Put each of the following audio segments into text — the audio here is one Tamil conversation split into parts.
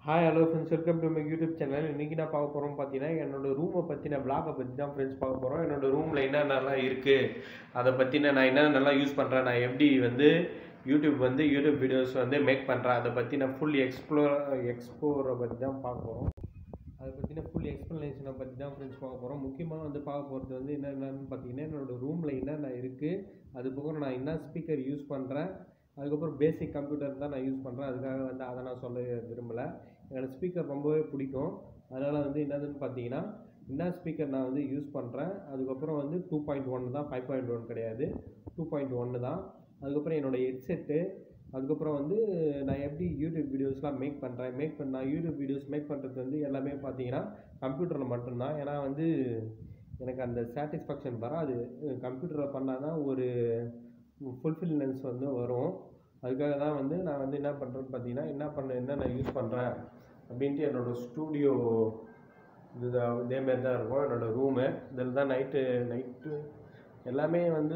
Hi hello friends welcome to my YouTube channel இன்றைக்கி நான் பார்க்க போகிறோம் பார்த்தீங்கன்னா என்னோட ரூமை பற்றின பிளாகை பற்றி தான் ஃப்ரெண்ட்ஸ் பார்க்க போகிறோம் என்னோட ரூமில் என்னென்னலாம் இருக்குது அதை பற்றின நான் என்னென்னலாம் யூஸ் பண்ணுறேன் நான் எப்படி வந்து யூடியூப் வந்து யூடியூப் வீடியோஸ் வந்து மேக் பண்ணுறேன் அதை பற்றி நான் ஃபுல் எக்ஸ்ப்ளோர் எக்ஸ்ப்ளோரை பற்றி தான் பார்க்க போகிறோம் அதை பற்றின ஃபுல் எக்ஸ்ப்ளனேஷனை பற்றி தான் ஃப்ரெண்ட்ஸ் பார்க்க போகிறோம் முக்கியமாக வந்து பார்க்க போகிறது வந்து என்னென்னு பார்த்தீங்கன்னா என்னோட ரூமில் என்னென்ன இருக்குது அது போக நான் என்ன ஸ்பீக்கர் யூஸ் பண்ணுறேன் அதுக்கப்புறம் பேசிக் கம்ப்யூட்டர் தான் நான் யூஸ் பண்ணுறேன் அதுக்காக வந்து அதை நான் சொல்ல விரும்பலை எனக்கு ஸ்பீக்கர் ரொம்பவே பிடிக்கும் அதனால் வந்து என்னதுன்னு பார்த்தீங்கன்னா என்ன ஸ்பீக்கர் நான் வந்து யூஸ் பண்ணுறேன் அதுக்கப்புறம் வந்து டூ பாயிண்ட் ஒன் தான் ஃபைவ் பாயிண்ட் ஒன் கிடையாது டூ பாயிண்ட் ஒன்று தான் அதுக்கப்புறம் என்னோடய ஹெட்செட்டு அதுக்கப்புறம் வந்து நான் எப்படி யூடியூப் வீடியோஸ்லாம் மேக் பண்ணுறேன் மேக் பண்ண நான் யூடியூப் வீடியோஸ் மேக் பண்ணுறது வந்து எல்லாமே பார்த்தீங்கன்னா கம்ப்யூட்டரில் மட்டும்தான் ஏன்னா வந்து எனக்கு அந்த சாட்டிஸ்ஃபேக்ஷன் வராது கம்ப்யூட்டரில் பண்ணால் தான் ஒரு ஃபுல்ஃபில்னஸ் வந்து வரும் அதுக்காக தான் வந்து நான் வந்து என்ன பண்ணுறேன்னு பார்த்தீங்கன்னா என்ன பண்ண என்ன நான் யூஸ் பண்ணுறேன் அப்படின்ட்டு என்னோடய ஸ்டூடியோ இது இதேமாரி தான் இருக்கும் என்னோடய ரூமு இதில் தான் நைட்டு நைட்டு எல்லாமே வந்து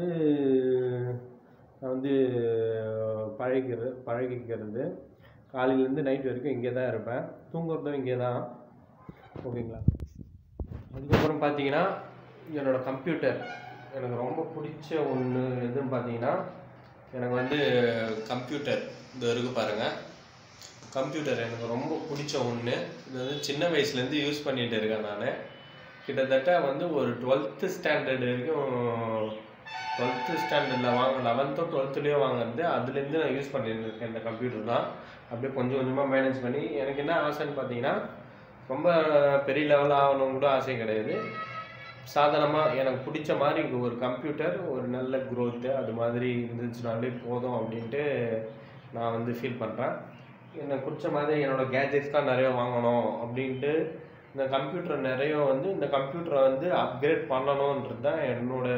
நான் வந்து பழகிக்கிறது பழகிக்கிறது காலையிலேருந்து நைட் வரைக்கும் இங்கே தான் இருப்பேன் தூங்குறதும் இங்கே தான் ஓகேங்களா அதுக்கப்புறம் பார்த்தீங்கன்னா என்னோடய கம்ப்யூட்டர் எனக்கு ரொம்ப பிடிச்ச ஒன்று எதுன்னு பார்த்தீங்கன்னா எனக்கு வந்து கம்ப்யூட்டர் இது இருக்கு பாருங்கள் கம்ப்யூட்டர் எனக்கு ரொம்ப பிடிச்ச ஒன்று இது வந்து சின்ன வயசுலேருந்து யூஸ் பண்ணிகிட்டு இருக்கேன் நான் கிட்டத்தட்ட வந்து ஒரு டுவெல்த்து ஸ்டாண்டர்ட் வரைக்கும் டுவெல்த்து ஸ்டாண்டர்டில் வாங்க லெவன்த்தோ டுவெல்த்துலேயோ வாங்குறது அதுலேருந்து நான் யூஸ் பண்ணிட்டு இருக்கேன் இந்த கம்ப்யூட்டர் தான் அப்படியே கொஞ்சம் கொஞ்சமாக மேனேஜ் பண்ணி எனக்கு என்ன ஆசைன்னு பார்த்தீங்கன்னா ரொம்ப பெரிய லெவலில் ஆகணும்னு கூட ஆசை கிடையாது சாதாரணமாக எனக்கு பிடிச்ச மாதிரி ஒரு கம்ப்யூட்டர் ஒரு நல்ல க்ரோத்து அது மாதிரி இருந்துச்சுனாலே போதும் அப்படின்ட்டு நான் வந்து ஃபீல் பண்ணுறேன் எனக்கு பிடிச்ச மாதிரி என்னோடய கேஜெட்ஸ்லாம் நிறைய வாங்கணும் அப்படின்ட்டு இந்த கம்ப்யூட்டர் நிறைய வந்து இந்த கம்ப்யூட்டரை வந்து அப்கிரேட் பண்ணணுன்றது தான் என்னோட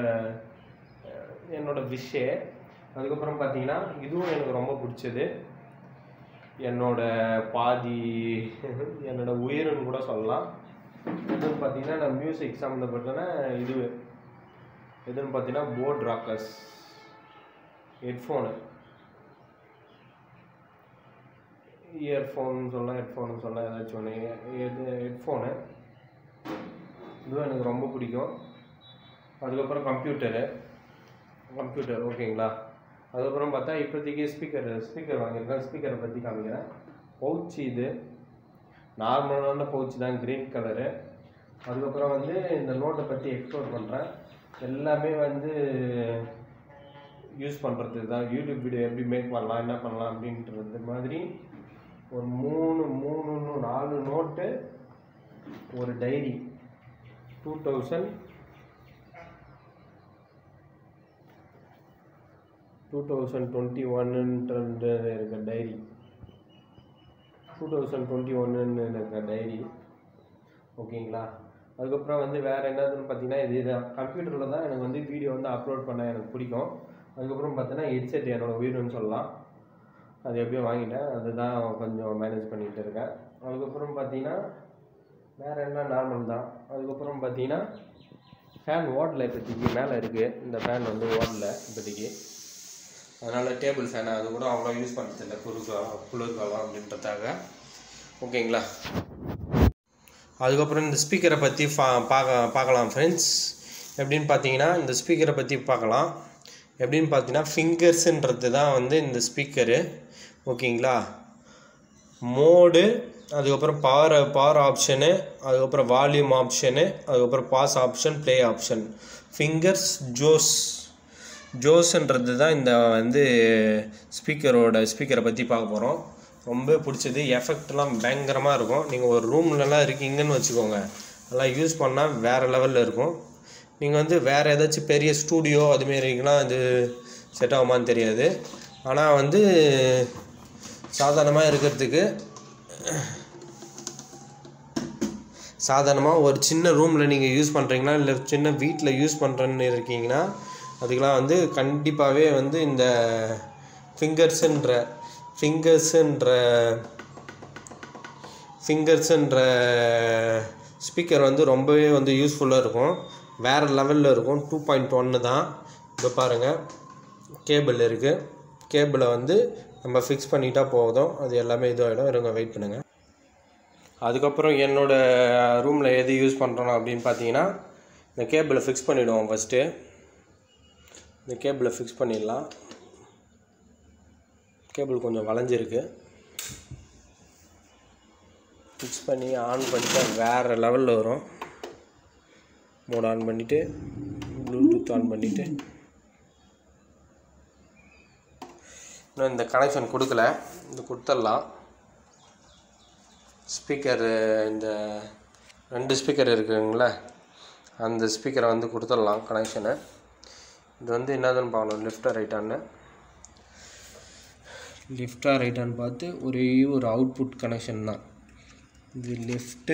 என்னோட விஷய அதுக்கப்புறம் பார்த்தீங்கன்னா இதுவும் எனக்கு ரொம்ப பிடிச்சது என்னோட பாதி என்னோட உயிர்னு கூட சொல்லலாம் எதுன்னு பார்த்தீங்கன்னா நான் மியூசிக் சம்மந்தப்பட்டன இது எதுன்னு பார்த்தீங்கன்னா போர்ட் ராக்கர்ஸ் ஹெட்ஃபோனு இயர்ஃபோன் சொல்லலாம் ஹெட்ஃபோன் சொல்லலாம் ஏதாச்சும் ஒன்று இது ஹெட்ஃபோனு இதுவும் எனக்கு ரொம்ப பிடிக்கும் அதுக்கப்புறம் கம்ப்யூட்டரு கம்ப்யூட்டர் ஓகேங்களா அதுக்கப்புறம் பார்த்தா இப்போதைக்கு ஸ்பீக்கர் ஸ்பீக்கர் வாங்கியிருக்கேன் ஸ்பீக்கரை பற்றி காமிக்கிறேன் பவுச் இது நார்மலான பவுச் தான் க்ரீன் கலரு அதுக்கப்புறம் வந்து இந்த நோட்டை பற்றி எக்ஸ்ப்ளோர் பண்ணுறேன் எல்லாமே வந்து யூஸ் பண்ணுறதுக்கு தான் யூடியூப் வீடியோ எப்படி மேக் பண்ணலாம் என்ன பண்ணலாம் அப்படின்றது மாதிரி ஒரு மூணு மூணு நாலு நோட்டு ஒரு diary two thousand two thousand twenty ஒன்னுன்றது இருக்க டைரி டூ தௌசண்ட் டுவெண்ட்டி ஒன்றுன்னு இருக்க டைரி ஓகேங்களா அதுக்கப்புறம் வந்து வேறு என்னதுன்னு பார்த்தீங்கன்னா இது தான் கம்ப்யூட்டரில் தான் எனக்கு வந்து வீடியோ வந்து அப்லோட் பண்ண எனக்கு பிடிக்கும் அதுக்கப்புறம் பார்த்தீங்கன்னா ஹெட்செட் என்னோடய உயிர்னு சொல்லலாம் அது எப்படியோ வாங்கிட்டேன் அதுதான் கொஞ்சம் மேனேஜ் பண்ணிகிட்டு இருக்கேன் அதுக்கப்புறம் பார்த்தீங்கன்னா வேறு என்ன நார்மல் தான் அதுக்கப்புறம் பார்த்தீங்கன்னா ஃபேன் ஓடல இப்போதைக்கு மேலே இருக்குது இந்த ஃபேன் வந்து ஓடல இப்போதைக்கு அதனால் டேபிள் ஃபேனை அது கூட அவ்வளோ யூஸ் பண்ணுறதில்ல குளிர்காலம் குளிர்காலம் அப்படின்றதாக ஓகேங்களா அதுக்கப்புறம் இந்த ஸ்பீக்கரை பற்றி பா பார்க்க பார்க்கலாம் ஃப்ரெண்ட்ஸ் எப்படின்னு பார்த்தீங்கன்னா இந்த ஸ்பீக்கரை பற்றி பார்க்கலாம் எப்படின்னு பார்த்தீங்கன்னா ஃபிங்கர்ஸுன்றது தான் வந்து இந்த ஸ்பீக்கரு ஓகேங்களா மோடு அதுக்கப்புறம் பவர் பவர் ஆப்ஷனு அதுக்கப்புறம் வால்யூம் ஆப்ஷனு அதுக்கப்புறம் bass option play option fingers ஜோஸ் ஜோஸ்ன்றது தான் இந்த வந்து ஸ்பீக்கரோட ஸ்பீக்கரை பற்றி பார்க்க போகிறோம் ரொம்ப பிடிச்சது எஃபெக்ட்லாம் பயங்கரமாக இருக்கும் நீங்கள் ஒரு ரூம்லலாம் இருக்கீங்கன்னு வச்சுக்கோங்க அதெல்லாம் யூஸ் பண்ணால் வேறு லெவலில் இருக்கும் நீங்கள் வந்து வேறு ஏதாச்சும் பெரிய ஸ்டூடியோ அதுமாரிக்கெலாம் இது செட் ஆகுமான்னு தெரியாது ஆனால் வந்து சாதாரணமாக இருக்கிறதுக்கு சாதாரணமாக ஒரு சின்ன ரூமில் நீங்கள் யூஸ் பண்ணுறீங்களா இல்லை சின்ன வீட்டில் யூஸ் பண்ணுறேன்னு இருக்கீங்கன்னா அதுக்கெலாம் வந்து கண்டிப்பாகவே வந்து இந்த ஃபிங்கர்ஸுன்ற ஃபிங்கர்ஸுன்ற ஃபிங்கர்ஸுன்ற ஸ்பீக்கர் வந்து ரொம்பவே வந்து யூஸ்ஃபுல்லாக இருக்கும் வேறு லெவலில் இருக்கும் டூ பாயிண்ட் ஒன்று தான் இப்போ பாருங்கள் கேபிள் இருக்குது கேபிளை வந்து நம்ம ஃபிக்ஸ் பண்ணிட்டா போதும் அது எல்லாமே இதுவாகிடும் இருங்க வெயிட் பண்ணுங்கள் அதுக்கப்புறம் என்னோட ரூமில் எது யூஸ் பண்ணுறோம் அப்படின்னு பார்த்தீங்கன்னா இந்த கேபிளை ஃபிக்ஸ் பண்ணிவிடுவோம் ஃபஸ்ட்டு இந்த கேபிளை ஃபிக்ஸ் பண்ணிடலாம் கேபிள் கொஞ்சம் வளைஞ்சிருக்கு ஃபிக்ஸ் பண்ணி ஆன் பண்ணிட்டா வேறு லெவலில் வரும் மோட் ஆன் பண்ணிவிட்டு ப்ளூடூத் ஆன் பண்ணிவிட்டு இன்னும் இந்த கனெக்ஷன் கொடுக்கல இது கொடுத்துடலாம் ஸ்பீக்கர் இந்த ரெண்டு ஸ்பீக்கர் இருக்குங்களா அந்த ஸ்பீக்கரை வந்து கொடுத்துடலாம் கனெக்ஷனை இது வந்து என்னதுன்னு பார்க்கணும் லெஃப்டாக ரைட்டான்னு லெஃப்டாக ரைட்டான்னு பார்த்து ஒரே ஒரு அவுட்புட் கனெக்ஷன் தான் இது லெஃப்ட்டு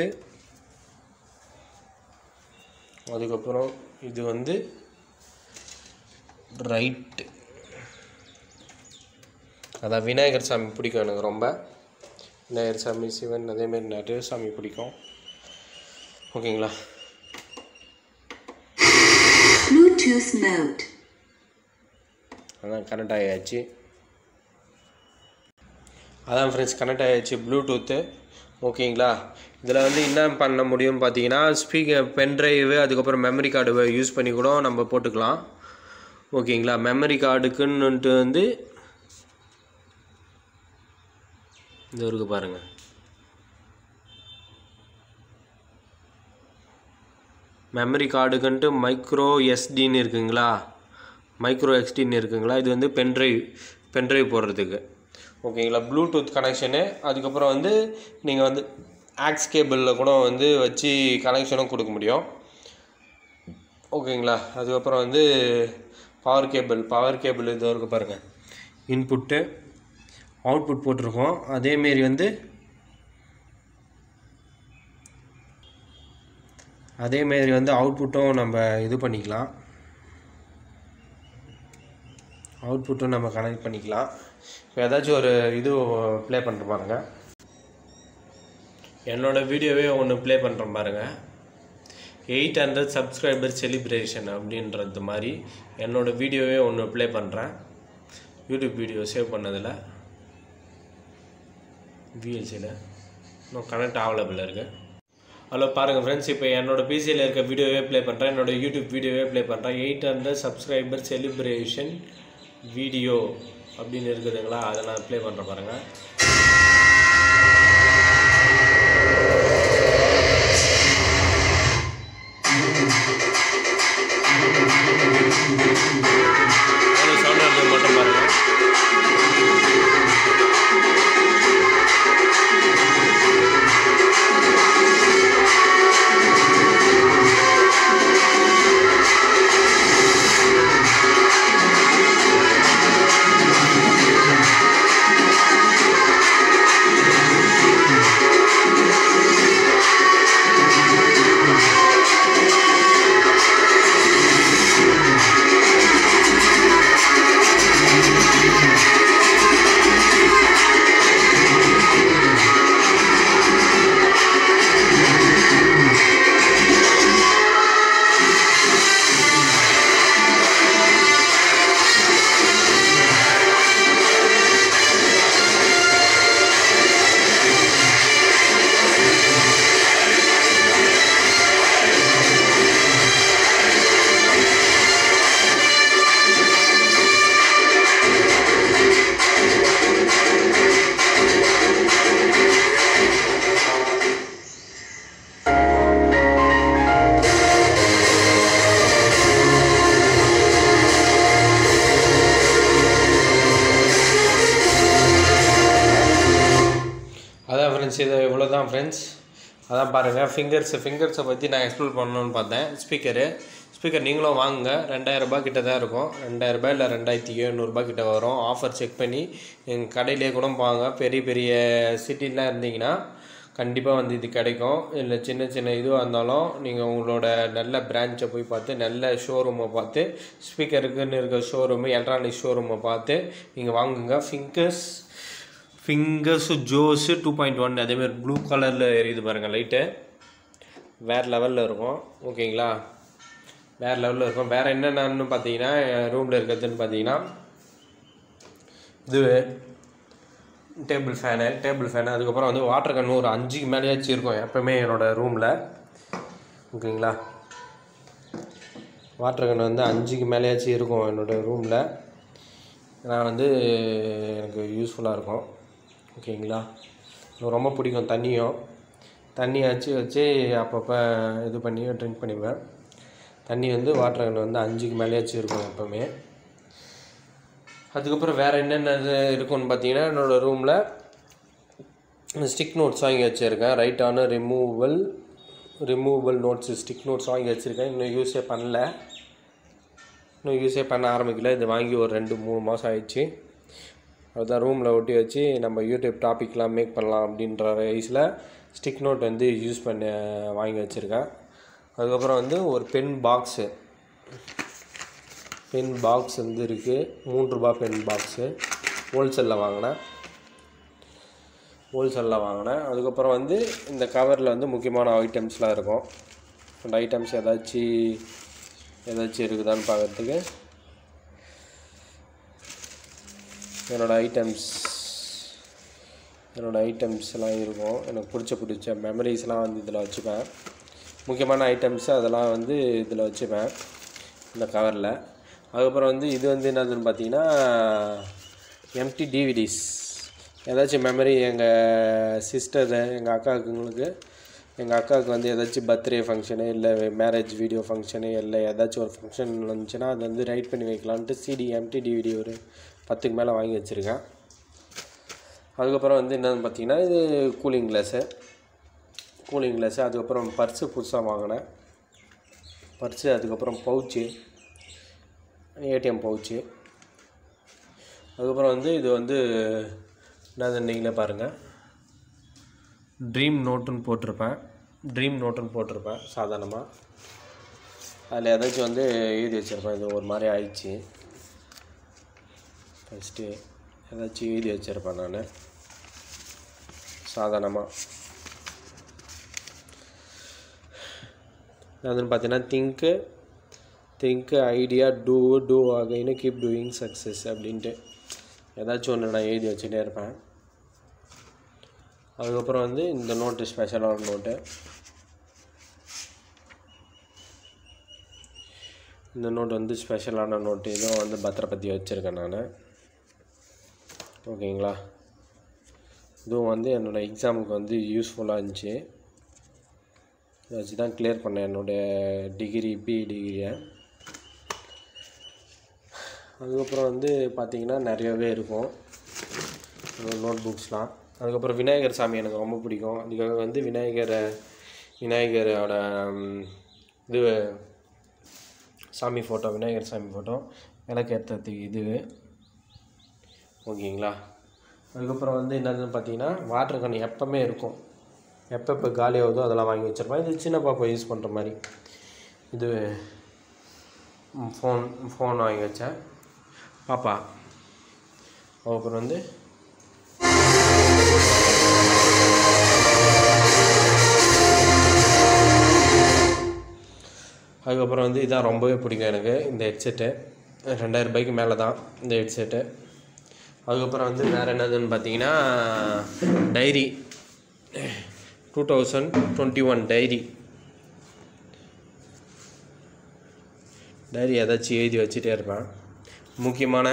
அதுக்கப்புறம் இது வந்து ரைட்டு அதான் விநாயகர் சாமி பிடிக்கும் எனக்கு ரொம்ப விநாயகர் சாமி சிவன் அதேமாரி நிறைய சாமி பிடிக்கும் ஓகேங்களா Bluetooth mode. அதான் கனெக்ட் ஆகியாச்சு அதான் ஃப்ரெண்ட்ஸ் கனெக்ட் ஆகியாச்சு ப்ளூடூத்து ஓகேங்களா இதில் வந்து என்ன பண்ண முடியும்னு பார்த்தீங்கன்னா ஸ்பீக்கர் பென்ட்ரைவு அதுக்கப்புறம் மெமரி கார்டு யூஸ் பண்ணி கூட நம்ம போட்டுக்கலாம் ஓகேங்களா மெமரி கார்டுக்குன்னுட்டு வந்து இது இருக்கு பாருங்கள் மெமரி கார்டுக்குன்ட்டு மைக்ரோ எஸ்டின்னு இருக்குங்களா மைக்ரோ எக்ஸ்டின்னு இருக்குங்களா இது வந்து பென்ட்ரைவ் பென்ட்ரைவ் போடுறதுக்கு ஓகேங்களா ப்ளூடூத் கனெக்ஷனு அதுக்கப்புறம் வந்து நீங்கள் வந்து ஆக்ஸ் கேபிளில் கூட வந்து வச்சு கனெக்ஷனும் கொடுக்க முடியும் ஓகேங்களா அதுக்கப்புறம் வந்து பவர் கேபிள் பவர் கேபிள் இது இருக்கு பாருங்கள் இன்புட்டு அவுட்புட் போட்டிருக்கோம் அதேமாரி வந்து அதேமாரி வந்து அவுட்புட்டும் நம்ம இது பண்ணிக்கலாம் அவுட்புட்டும் நம்ம கனெக்ட் பண்ணிக்கலாம் இப்போ ஏதாச்சும் ஒரு இது ப்ளே பண்ணுற பாருங்க என்னோடய வீடியோவே ஒன்று ப்ளே பண்ணுறேன் பாருங்கள் எயிட் ஹண்ட்ரட் சப்ஸ்கிரைபர் செலிப்ரேஷன் அப்படின்றது மாதிரி என்னோடய வீடியோவே ஒன்று ப்ளே பண்ணுறேன் யூடியூப் வீடியோ சேவ் பண்ணதில் விஎல்சியில் இன்னும் கனெக்ட் அவைலபிள் இருக்குது ஹலோ பாருங்கள் ஃப்ரெண்ட்ஸ் இப்போ என்னோடய பிசியில் இருக்க வீடியோவே ப்ளே பண்ணுறேன் என்னோடய யூடியூப் வீடியோவே ப்ளே பண்ணுறேன் eight hundred subscriber celebration video அப்படின்னு இருக்குதுங்களா அதை நான் ப்ளே பண்ணுறேன் பாருங்கள் எவ்வளோ சவுண்ட் வருது மட்டும் பாருங்கள் அதான் ஃப்ரெண்ட்ஸ் இது இவ்வளோ தான் ஃப்ரெண்ட்ஸ் அதான் பாருங்கள் ஃபிங்கர்ஸ் ஃபிங்கர்ஸை பற்றி நான் எக்ஸ்ப்ளோர் பண்ணணும்னு பார்த்தேன் ஸ்பீக்கரு ஸ்பீக்கர் நீங்களும் வாங்குங்க ரெண்டாயிரரூபா கிட்ட தான் இருக்கும் ரெண்டாயிரரூபா இல்லை ரெண்டாயிரத்தி எழுநூறுபா கிட்ட வரும் ஆஃபர் செக் பண்ணி எங்கள் கடையிலே கூட வாங்க பெரிய பெரிய சிட்டிலாம் இருந்தீங்கன்னா கண்டிப்பாக வந்து இது கிடைக்கும் இல்லை சின்ன சின்ன இதுவாக இருந்தாலும் நீங்கள் உங்களோட நல்ல பிரான்ச்சை போய் பார்த்து நல்ல ஷோரூமை பார்த்து ஸ்பீக்கருக்குன்னு இருக்க ஷோரூமு எலக்ட்ரானிக் ஷோரூமை பார்த்து நீங்கள் வாங்குங்க ஃபிங்கர்ஸ் ஃபிங்கர்ஸு ஜோஸு டூ பாயிண்ட் ஒன் அதேமாதிரி ப்ளூ கலரில் எரியுது பாருங்கள் லைட்டு வேறு லெவலில் இருக்கும் ஓகேங்களா வேறு லெவலில் இருக்கும் வேறு என்னென்னு பார்த்தீங்கன்னா ரூமில் இருக்கிறதுன்னு பார்த்தீங்கன்னா இது டேபிள் ஃபேனு டேபிள் ஃபேனு அதுக்கப்புறம் வந்து வாட்டர் கன்று ஒரு அஞ்சுக்கு மேலேயாச்சும் இருக்கும் எப்போவுமே என்னோடய ரூமில் ஓகேங்களா வாட்டர் கன்று வந்து அஞ்சுக்கு மேலேயாச்சும் இருக்கும் என்னோடய ரூமில் நான் வந்து எனக்கு யூஸ்ஃபுல்லாக இருக்கும் ஓகேங்களா எனக்கு ரொம்ப பிடிக்கும் தண்ணியும் தண்ணி வச்சு வச்சு அப்பப்போ இது பண்ணி ட்ரிங்க் பண்ணிப்பேன் தண்ணி வந்து வாட்டர் கன்று வந்து அஞ்சுக்கு மேலேயாச்சும் இருக்கும் எப்போவுமே அதுக்கப்புறம் வேறு என்னென்ன இது இருக்குன்னு பார்த்தீங்கன்னா என்னோடய ரூமில் ஸ்டிக் நோட்ஸ் வாங்கி வச்சுருக்கேன் ரைட்டான removal removal notes stick notes வாங்கி வச்சுருக்கேன் இன்னும் யூஸே பண்ணல இன்னும் யூஸே பண்ண ஆரம்பிக்கல இது வாங்கி ஒரு ரெண்டு மூணு மாதம் ஆயிடுச்சு அதுதான் ரூமில் ஒட்டி வச்சு நம்ம யூடியூப் டாபிக்லாம் மேக் பண்ணலாம் அப்படின்ற வயசில் ஸ்டிக் நோட் வந்து யூஸ் பண்ண வாங்கி வச்சுருக்கேன் அதுக்கப்புறம் வந்து ஒரு பென் பாக்ஸு பென் பாக்ஸ் வந்து இருக்குது மூன்று ரூபா பென் பாக்ஸு ஹோல்சேலில் வாங்கினேன் ஹோல்சேலில் வாங்கினேன் அதுக்கப்புறம் வந்து இந்த கவரில் வந்து முக்கியமான ஐட்டம்ஸ்லாம் இருக்கும் அந்த ஐட்டம்ஸ் ஏதாச்சும் ஏதாச்சும் இருக்குதான்னு பார்க்குறதுக்கு என்னோடய ஐட்டம்ஸ் என்னோடய ஐட்டம்ஸ் எல்லாம் இருக்கும் எனக்கு பிடிச்ச பிடிச்ச மெமரிஸ்லாம் வந்து இதில் வச்சுப்பேன் முக்கியமான ஐட்டம்ஸ் அதெல்லாம் வந்து இதில் வச்சுப்பேன் இந்த கவரில் அதுக்கப்புறம் வந்து இது வந்து என்னதுன்னு பார்த்தீங்கன்னா எம்டி டிவிடிஸ் ஏதாச்சும் மெமரி எங்கள் சிஸ்டர் எங்கள் அக்காவுக்குங்களுக்கு எங்கள் அக்காவுக்கு வந்து ஏதாச்சும் பர்த்டே ஃபங்க்ஷனு இல்லை மேரேஜ் வீடியோ ஃபங்க்ஷனு இல்லை ஏதாச்சும் ஒரு ஃபங்க்ஷன் இருந்துச்சுன்னா அதை வந்து ரைட் பண்ணி வைக்கலான்ட்டு சிடி எம்டி டிவிடி ஒரு பத்துக்கு மேலே வாங்கி வச்சுருக்கேன் அதுக்கப்புறம் வந்து என்னென்னு பார்த்தீங்கன்னா இது கூலிங் கிளாஸு கூலிங் கிளாஸு அதுக்கப்புறம் பர்ஸு புதுசாக வாங்கினேன் பர்ஸு அதுக்கப்புறம் பவுச்சு ஏடிஎம் பவுச்சு அதுக்கப்புறம் வந்து இது வந்து என்னது நீங்களே பாருங்கள் ட்ரீம் நோட்டுன்னு போட்டிருப்பேன் ட்ரீம் நோட்டுன்னு போட்டிருப்பேன் சாதாரணமாக அதில் ஏதாச்சும் வந்து எழுதி வச்சுருப்பேன் இது ஒரு மாதிரி ஆயிடுச்சு ஃபஸ்ட்டு ஏதாச்சும் எழுதி வச்சுருப்பேன் நான் சாதாரணமாக அதுன்னு பார்த்தீங்கன்னா think think idea to to அகைன்னு கீப் டூயிங் சக்ஸஸ் அப்படின்ட்டு ஏதாச்சும் ஒன்று நான் எழுதி வச்சுட்டே இருப்பேன் அதுக்கப்புறம் வந்து இந்த நோட்டு ஸ்பெஷலான நோட்டு இந்த நோட் வந்து ஸ்பெஷலான நோட்டு இதுவும் வந்து பத்திரப்பத்தி வச்சுருக்கேன் நான் ஓகேங்களா இதுவும் வந்து என்னோடய எக்ஸாமுக்கு வந்து யூஸ்ஃபுல்லாக இருந்துச்சு இதை வச்சு தான் கிளியர் பண்ணேன் என்னுடைய டிகிரி பி டிகிரியை அதுக்கப்புறம் வந்து பார்த்திங்கன்னா நிறையவே இருக்கும் நோட் புக்ஸ்லாம் அதுக்கப்புறம் விநாயகர் சாமி எனக்கு ரொம்ப பிடிக்கும் அதுக்காக வந்து விநாயகரை விநாயகரோட ம், இது சாமி ஃபோட்டோ விநாயகர் சாமி ஃபோட்டோ விளக்கேற்றதுக்கு இது ஓகேங்களா அதுக்கப்புறம் வந்து என்னதுன்னு பார்த்தீங்கன்னா வாட்டர் கன் எப்போவுமே இருக்கும் எப்பப்போ காலி ஆகுதோ அதெல்லாம் வாங்கி வச்சிருப்பேன் இது சின்ன பாப்பா யூஸ் பண்ணுற மாதிரி இது ஃபோன் ஃபோன் வாங்கி வச்சேன் பாப்பா அப்புறம் வந்து அதுக்கப்புறம் வந்து இதான் ரொம்பவே பிடிக்கும் எனக்கு இந்த ஹெட்செட்டு ரெண்டாயிரம் ரூபாய்க்கு மேலே தான் இந்த ஹெட்செட்டு அதுக்கப்புறம் வந்து வேறு என்னதுன்னு பார்த்தீங்கன்னா diary two thousand twenty one diary diary ஏதாச்சும் எழுதி வச்சுட்டே இருப்பேன் முக்கியமான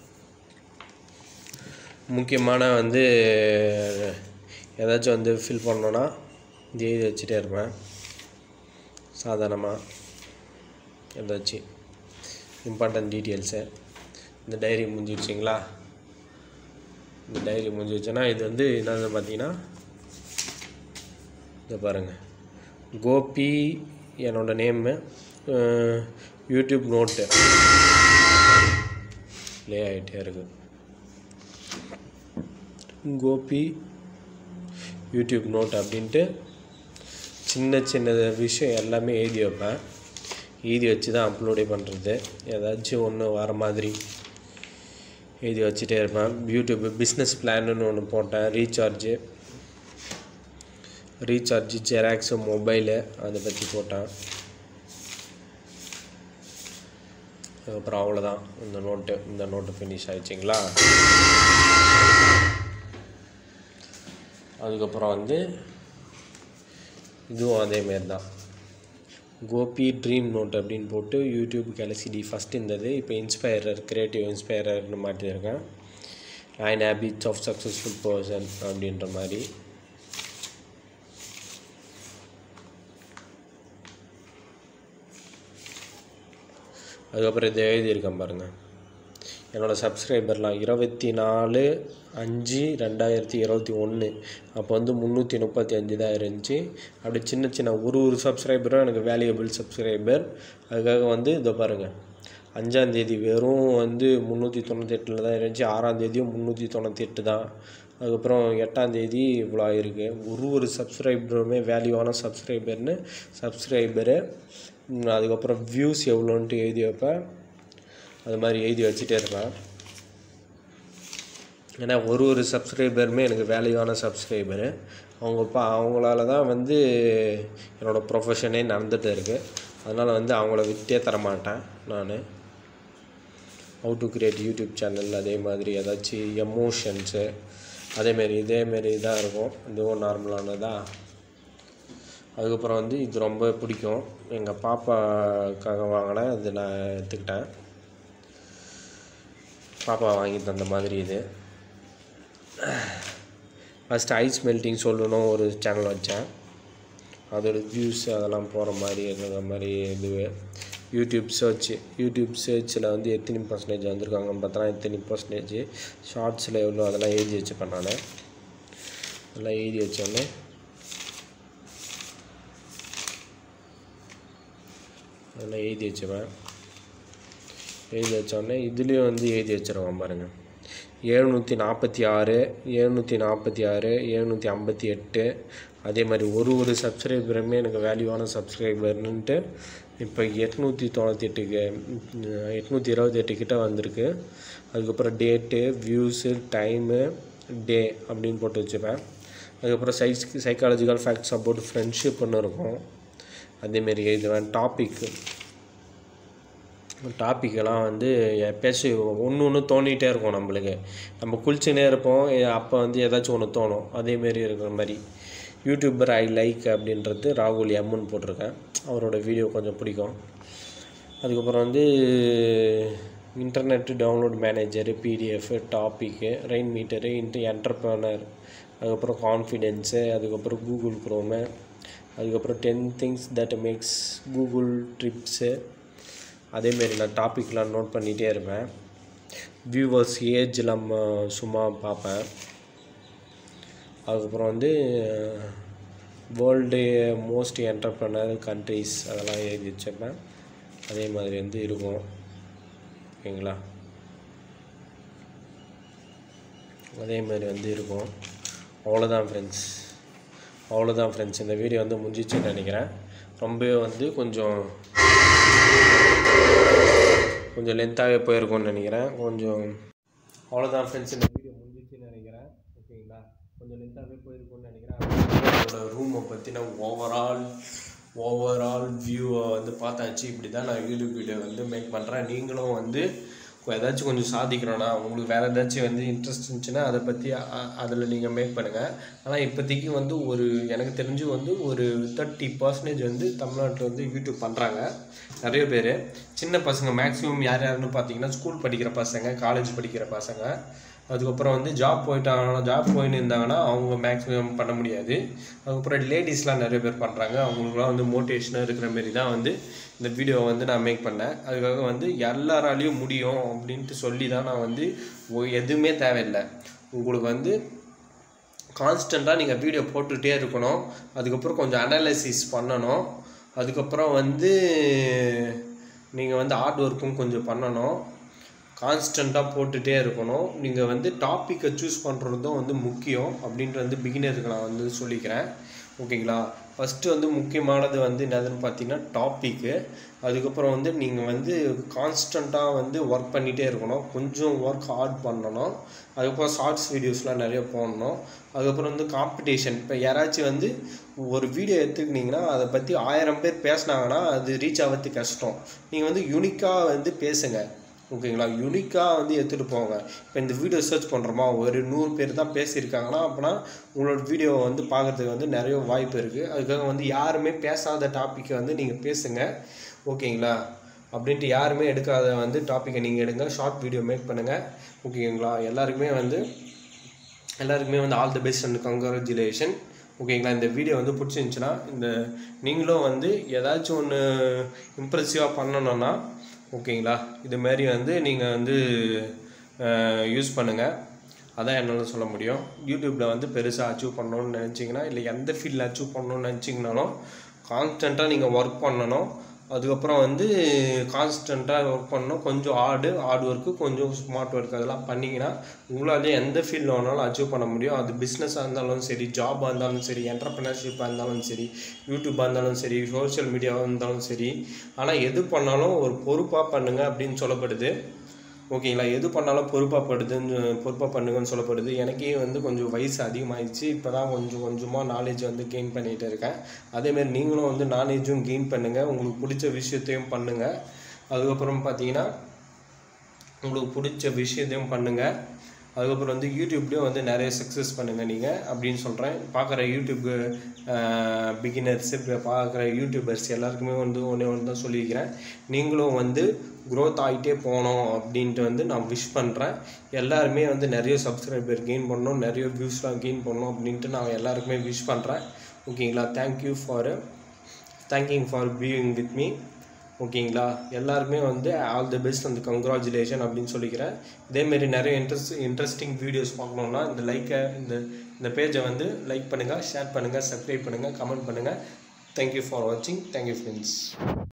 முக்கியமான வந்து ஏதாச்சும் வந்து ஃபில் பண்ணோன்னா இது எழுதி வச்சுட்டே இருப்பேன் சாதாரணமாக ஏதாச்சும் இம்பார்ட்டன்ட் டீட்டெயில்ஸு இந்த டைரி முடிஞ்சிருச்சிங்களா இந்த டைரி முடிஞ்சிருச்சுன்னா இது வந்து என்னது பார்த்தீங்கன்னா இதை பாருங்கள் கோபி என்னோட நேமு யூடியூப் நோட்டு ப்ளே ஆகிட்டே இருக்கு கோபி யூடியூப் நோட் அப்படின்ட்டு சின்ன சின்ன விஷயம் எல்லாமே எழுதி வைப்பேன் எழுதி வச்சு தான் அப்லோடே பண்ணுறது ஏதாச்சும் ஒன்று வர மாதிரி எழுதி வச்சுட்டே இருப்பேன் யூடியூப் பிஸ்னஸ் பிளான்னு ஒன்று போட்டேன் ரீசார்ஜு ரீசார்ஜ் ஜெராக்ஸு மொபைலு அதை பற்றி போட்டேன் அதுக்கப்புறம் அவ்வளோதான் இந்த நோட்டு இந்த நோட்டு ஃபினிஷ் ஆயிடுச்சிங்களா அதுக்கப்புறம் வந்து இதுவும் அதேமாரி தான் கோபி ட்ரீம் நோட் அப்படின்னு போட்டு யூடியூப் கேலசிடி ஃபஸ்ட் இருந்தது இப்போ இன்ஸ்பயரர் கிரியேட்டிவ் இன்ஸ்பயரர்னு மாற்றிருக்கேன் nine habits of successful person அப்படின்ற மாதிரி அதுக்கப்புறம் இதை எழுதியிருக்கேன் பாருங்கள் என்னோடய சப்ஸ்கிரைபர்லாம் இருபத்தி நாலு அஞ்சு ரெண்டாயிரத்தி இருபத்தி ஒன்று அப்போ வந்து முந்நூற்றி முப்பத்தி அஞ்சு தான் இருந்துச்சு அப்படி சின்ன சின்ன ஒரு ஒரு சப்ஸ்கிரைபரும் எனக்கு வேல்யூபிள் சப்ஸ்கிரைபர் அதுக்காக வந்து இதோ பாருங்கள் அஞ்சாந்தேதி வெறும் வந்து முந்நூற்றி தொண்ணூத்தெட்டில் தான் இருந்துச்சு ஆறாந்தேதியும் முந்நூற்றி தொண்ணூற்றி எட்டு தான் அதுக்கப்புறம் எட்டாந்தேதி இவ்வளோ ஆயிருக்கு ஒரு ஒரு சப்ஸ்கிரைபருமே வேல்யூவான சப்ஸ்கிரைபர்னு சப்ஸ்கிரைபரு அதுக்கப்புறம் வியூஸ் எவ்வளோன்ட்டு எழுதி வைப்பேன் அது மாதிரி எழுதி வச்சுட்டே இருப்பேன் ஏன்னா ஒரு ஒரு சப்ஸ்கிரைபருமே எனக்கு வேல்யூவான சப்ஸ்கிரைபரு அவங்க பா அவங்களால தான் வந்து என்னோடய ப்ரொஃபஷனே நடந்துகிட்டு இருக்குது அதனால் வந்து அவங்கள விட்டே தரமாட்டேன் நான் how to create YouTube channel அதே மாதிரி ஏதாச்சும் எமோஷன்ஸு அதேமாரி இதேமாரி தான் இருக்கும் இதுவும் நார்மலானதா அதுக்கப்புறம் வந்து இது ரொம்ப பிடிக்கும் எங்கள் பாப்பாக்காக வாங்கினேன் அது நான் எடுத்துக்கிட்டேன் பாப்பா வாங்கி தந்த மாதிரி இது ஃபஸ்ட்டு ஐஸ் மெல்ட்டிங் சொல்லணும் ஒரு சேனல் வச்சேன் அதோட வியூஸ் அதெல்லாம் போகிற மாதிரி இருக்கிற மாதிரி இது யூடியூப் சர்ச் யூடியூப் சர்ச்சில் வந்து எத்தனை பர்சன்டேஜ் வந்திருக்காங்கன்னு பார்த்தா எத்தனை பர்சன்டேஜ் ஷார்ட்ஸில் எவ்வளோ அதெல்லாம் எழுதி வச்சுப்பேன் நான் அதெல்லாம் எழுதி வச்சோடனே அதெல்லாம் எழுதி வச்சுப்பேன் எழுதி வச்சோடனே இதுலேயும் வந்து எழுதி வச்சுருவான் பாருங்கள் எழுநூற்றி நாற்பத்தி ஆறு எழுநூற்றி நாற்பத்தி ஆறு எழுநூற்றி ஐம்பத்தி எட்டு அதே மாதிரி ஒரு ஒரு சப்ஸ்கிரைபருமே எனக்கு வேல்யூவான சப்ஸ்கிரைபர்னுட்டு இப்போ எட்நூற்றி தொண்ணூற்றி எட்டுக்கு எட்நூற்றி இருபத்தி எட்டு கிட்ட வந்திருக்கு அதுக்கப்புறம் டேட்டு வியூஸு டைமு டே அப்படின்னு போட்டு வச்சுப்பேன் அதுக்கப்புறம் சைஸ் சைக்காலஜிக்கல் ஃபேக்ட்ஸ் அபவுட் ஃப்ரெண்ட்ஷிப்னு இருக்கும் அதேமாரி எழுதுவேன் டாபிக்கு டாப்பிக்கெல்லாம் வந்து எப்பயாச்சும் ஒன்று ஒன்று தோணிகிட்டே இருக்கும் நம்மளுக்கு நம்ம குளிச்சுனே இருப்போம் எ- அப்போ வந்து ஏதாச்சும் ஒன்று தோணும் அதேமாரி இருக்கிற மாதிரி யூடியூபர் ஐ லைக் அப்படின்றது ராகுல் எம்முன்னு போட்டிருக்கேன் அவரோட வீடியோ கொஞ்சம் பிடிக்கும் அதுக்கப்புறம் வந்து internet download manager PDF topic rain meter into entrepreneur அதுக்கப்புறம் கான்ஃபிடென்ஸு அதுக்கப்புறம் கூகுள் குரோமு அதுக்கப்புறம் ten things that makes Google trips அதேமாரி நான் டாபிக்லாம் நோட் பண்ணிகிட்டே இருப்பேன் வியூவர்ஸ் ஏஜ்லாம் சும்மா பார்ப்பேன் அதுக்கப்புறம் வந்து வேர்ல்டு மோஸ்ட் என்டர்ப்ரனர் கண்ட்ரீஸ் அதெல்லாம் எழுதி வச்சிருப்பேன் அதே மாதிரி வந்து இருக்கும் ஓகேங்களா அதே மாதிரி வந்து இருக்கும் அவ்வளோதான் ஃப்ரெண்ட்ஸ் அவ்வளோதான் ஃப்ரெண்ட்ஸ் இந்த வீடியோ வந்து முடிஞ்சிச்சுன்னு நினைக்கிறேன் ரொம்பவே வந்து கொஞ்சம் கொஞ்சம் லென்த்தாகவே போயிருக்கும்னு நினைக்கிறேன் கொஞ்சம் அவ்வளோதான் ஃப்ரெண்ட்ஸ் இந்த வீடியோ முடிஞ்சிச்சுன்னு நினைக்கிறேன் ஓகேங்களா கொஞ்சம் லென்த்தாகவே போயிருக்கும்னு நினைக்கிறேன் என்னோட ரூமை பற்றின ஓவரால் ஓவரால் வியூவை வந்து பார்த்தாச்சு இப்படி தான் நான் யூடியூப் வீடியோ வந்து மேக் பண்ணுறேன் நீங்களும் வந்து கொ- ஏதாச்சும் கொஞ்சம் சாதிக்கணும்னா உங்களுக்கு வேறு ஏதாச்சும் வந்து இன்ட்ரெஸ்ட் இருந்துச்சுன்னா அதை பற்றி அதில் நீங்கள் மேக் பண்ணுங்கள் ஆனால் இப்போதைக்கு வந்து ஒரு எனக்கு தெரிஞ்சு வந்து ஒரு தேர்ட்டி பர்சன்டேஜ் வந்து தமிழ்நாட்டில் வந்து யூடியூப் பண்ணுறாங்க நிறைய பேர் சின்ன பசங்க மேக்ஸிமம் யார் யாருன்னு பார்த்தீங்கன்னா ஸ்கூல் படிக்கிற பசங்க காலேஜ் படிக்கிற பசங்க அதுக்கப்புறம் வந்து ஜாப் போயிட்டாங்கன்னா ஜாப் போயின்னு இருந்தாங்கன்னா அவங்க மேக்ஸிமம் பண்ண முடியாது அதுக்கப்புறம் லேடிஸ்லாம் நிறைய பேர் பண்ணுறாங்க அவங்களுக்குலாம் வந்து மோட்டிவேஷனாக இருக்கிற மாரி தான் வந்து இந்த வீடியோவை வந்து நான் மேக் பண்ணேன் அதுக்காக வந்து எல்லாராலையும் முடியும் அப்படின்ட்டு சொல்லி தான் நான் வந்து ஒ- எதுவுமே தேவையில்லை உங்களுக்கு வந்து கான்ஸ்டண்ட்டாக நீங்கள் வீடியோ போட்டுகிட்டே இருக்கணும் அதுக்கப்புறம் கொஞ்சம் அனாலிசிஸ் பண்ணணும் அதுக்கப்புறம் வந்து நீங்கள் வந்து ஹார்ட் ஒர்க்கும் கொஞ்சம் பண்ணணும் கான்ஸ்டண்ட்டாக போட்டுகிட்டே இருக்கணும் நீங்கள் வந்து டாப்பிக்கை சூஸ் பண்ணுறதும் வந்து முக்கியம் அப்படின்ட்டு வந்து பிகினருக்கு நான் வந்து சொல்லிக்கிறேன் ஓகேங்களா ஃபஸ்ட்டு வந்து முக்கியமானது வந்து என்னதுன்னு பார்த்தீங்கன்னா டாப்பிக்கு அதுக்கப்புறம் வந்து நீங்கள் வந்து கான்ஸ்டண்ட்டாக வந்து ஒர்க் பண்ணிகிட்டே இருக்கணும் கொஞ்சம் ஒர்க் ஹார்ட் பண்ணணும் அதுக்கப்புறம் ஷார்ட்ஸ் வீடியோஸ்லாம் நிறைய போடணும் அதுக்கப்புறம் வந்து காம்படிஷன் இப்போ யாராச்சும் வந்து ஒரு வீடியோ எடுத்துக்கிட்டிங்கன்னா அதை பற்றி ஆயிரம் பேர் பேசுனாங்கன்னா அது ரீச் ஆகிறது கஷ்டம் நீங்கள் வந்து யூனிக்காக வந்து பேசுங்க ஓகேங்களா யூனிக்காக வந்து எடுத்துகிட்டு போங்க இப்போ இந்த வீடியோ சர்ச் பண்ணுறோமா ஒரு நூறு பேர் தான் பேசியிருக்காங்கன்னா அப்படின்னா உங்களோட வீடியோவை வந்து பார்க்குறதுக்கு வந்து நிறைய வாய்ப்பு இருக்குது அதுக்காக வந்து யாருமே பேசாத டாப்பிக்கை வந்து நீங்கள் பேசுங்க ஓகேங்களா அப்படின்ட்டு யாருமே எடுக்காத வந்து டாப்பிக்கை நீங்கள் எடுங்க ஷார்ட் வீடியோ மேக் பண்ணுங்கள் ஓகேங்களா எல்லாருக்குமே வந்து எல்லாருக்குமே வந்து all the best and congratulation ஓகேங்களா இந்த வீடியோ வந்து பிடிச்சிருந்துச்சுன்னா இந்த நீங்களும் வந்து ஏதாச்சும் ஒன்று இம்ப்ரெசிவாக பண்ணணும்னா ஓகேங்களா இது மாதிரி வந்து நீங்கள் வந்து யூஸ் பண்ணுங்கள் அதான் என்னால் சொல்ல முடியும் யூடியூப்பில் வந்து பெருசாக அச்சீவ் பண்ணணும்னு நினச்சிங்கன்னா இல்லை எந்த ஃபீல்டில் அச்சீவ் பண்ணணும்னு நினச்சிங்கனாலும் கான்ஸ்டண்ட்டாக நீங்கள் ஒர்க் பண்ணணும் அதுக்கப்புறம் வந்து கான்ஸ்டண்ட்டாக ஒர்க் பண்ணணும் கொஞ்சம் ஹார்டு ஹார்ட் ஒர்க்கு கொஞ்சம் ஸ்மார்ட் ஒர்க் அதெல்லாம் பண்ணிங்கன்னா உங்களாலே எந்த ஃபீல்டில் வேணாலும் அச்சீவ் பண்ண முடியும் அது பிஸ்னஸாக இருந்தாலும் சரி ஜாபாக இருந்தாலும் சரி என்டர்பிரினர்ஷிப்பாக இருந்தாலும் சரி யூடியூப்பாக இருந்தாலும் சரி சோஷியல் மீடியாவாக இருந்தாலும் சரி ஆனால் எது பண்ணாலும் ஒரு பொறுப்பாக பண்ணுங்க அப்படின்னு சொல்லப்படுது ஓகேங்களா எது பண்ணாலும் பொறுப்பாக படுதுன்னு பொறுப்பாக பண்ணுங்கன்னு சொல்லப்படுது எனக்கே வந்து கொஞ்சம் வயசு அதிகமாகிடுச்சு இப்போ தான் கொஞ்சம் கொஞ்சமாக நாலேஜ் வந்து கெயின் பண்ணிகிட்டு இருக்கேன் அதேமாரி நீங்களும் வந்து நாலேஜும் கெயின் பண்ணுங்கள் உங்களுக்கு பிடிச்ச விஷயத்தையும் பண்ணுங்கள் அதுக்கப்புறம் பார்த்தீங்கன்னா உங்களுக்கு பிடிச்ச விஷயத்தையும் பண்ணுங்கள் அதுக்கப்புறம் வந்து யூடியூப்லேயும் வந்து நிறைய சக்ஸஸ் பண்ணுங்கள் நீங்கள் அப்படின்னு சொல்கிறேன் பார்க்குற யூடியூப் பிகினர்ஸு பார்க்குற யூடியூபர்ஸ் எல்லாருக்குமே வந்து ஒன்றே ஒன்று தான் சொல்லியிருக்கிறேன் நீங்களும் வந்து க்ரோத் ஆகிட்டே போகணும் அப்படின்ட்டு வந்து நான் விஷ் பண்ணுறேன் எல்லாருமே வந்து நிறைய சப்ஸ்கிரைபர் கெயின் பண்ணணும் நிறைய வியூஸ்லாம் கெயின் பண்ணணும் அப்படின்ட்டு நான் எல்லாருக்குமே விஷ் பண்ணுறேன் ஓகேங்களா thank you for thank you for being with me ஓகேங்களா எல்லாருமே வந்து ஆல் தி பெஸ்ட் அந்த கங்க்ராச்சுலேஷன் அப்படின்னு சொல்லிக்கிறேன் இதேமாரி நிறைய இன்ட்ரெஸ்ட் இன்ட்ரெஸ்டிங் வீடியோஸ் பார்க்கணுன்னா இந்த லைக்கை இந்த இந்த பேஜை வந்து லைக் பண்ணுங்கள் ஷேர் பண்ணுங்கள் சப்ஸ்கிரைப் பண்ணுங்கள் கமெண்ட் பண்ணுங்கள் தேங்க்யூ ஃபார் வாட்சிங் தேங்க்யூ ஃப்ரெண்ட்ஸ்